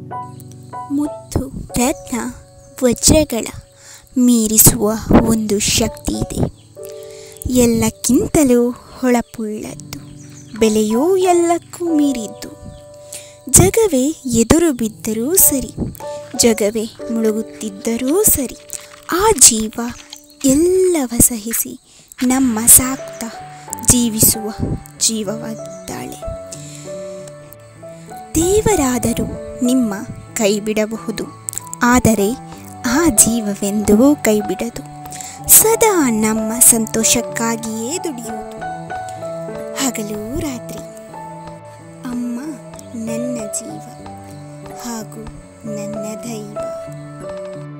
ಮುತ್ತು ರತ್ನ ವಜ್ರಗಳ ಮೀರಿಸುವ ಒಂದು ಶಕ್ತಿ ಇದೆ ಎಲ್ಲಕ್ಕಿಂತಲೂ ಹೊಳಪುಳ್ಳದ್ದು ಬೆಲೆಯೂ ಎಲ್ಲಕ್ಕೂ ಮೀರಿದ್ದು ಜಗವೇ ಎದುರು ಬಿದ್ದರೂ ಸರಿ ಜಗವೇ ಮುಳುಗುತ್ತಿದ್ದರೂ ಸರಿ ಆ ಜೀವ ಎಲ್ಲವ ಸಹಿಸಿ ನಮ್ಮ ಸಾಕ್ತ ಜೀವಿಸುವ ಜೀವವಾಗಿದ್ದಾಳೆ ದೇವರಾದರೂ ನಿಮ್ಮ ಕೈ ಬಿಡಬಹುದು ಆದರೆ ಆ ಜೀವವೆಂದೂ ಕೈ ಬಿಡದು ಸದಾ ನಮ್ಮ ಸಂತೋಷಕ್ಕಾಗಿಯೇ ದುಡಿಯುವುದು ಹಗಲು ರಾತ್ರಿ ಅಮ್ಮ ನನ್ನ ಜೀವ ಹಾಗೂ ನನ್ನ ದೈವ